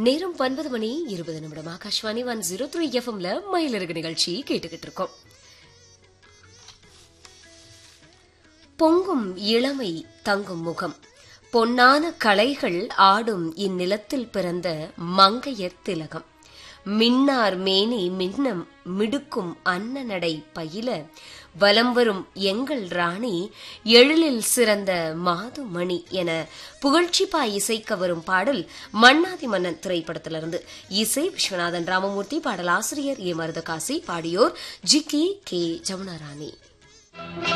நேரம் ஒன்பது மணி இருபது நிமிடம் ஆகாஷ்வாணி ஒன் ஜீரோ த்ரீ எஃப்எம்ல மயிலிறகு நிகழ்ச்சி கேட்டுக்கிட்டு இருக்கோம் பொங்கும் இளமை தங்கும் முகம் பொன்னான கலைகள் ஆடும் இந்நிலத்தில் பிறந்த மங்கையர் திலகம் மின்னார் மேனி மின்னம் மிடுக்கும் அன்ன நடை பயில வலம் வரும் எங்கள் ராணி எழிலில் சிறந்த மாதுமணி என புகழ்ச்சிப்பா இசைக்க வரும் பாடல் மன்னாதி மன்னன் திரைப்படத்திலிருந்து இசை விஸ்வநாதன் ராமமூர்த்தி பாடலாசிரியர் ஏ மருதகாசி பாடியோர் ஜிகி கே ஜமுனாராணி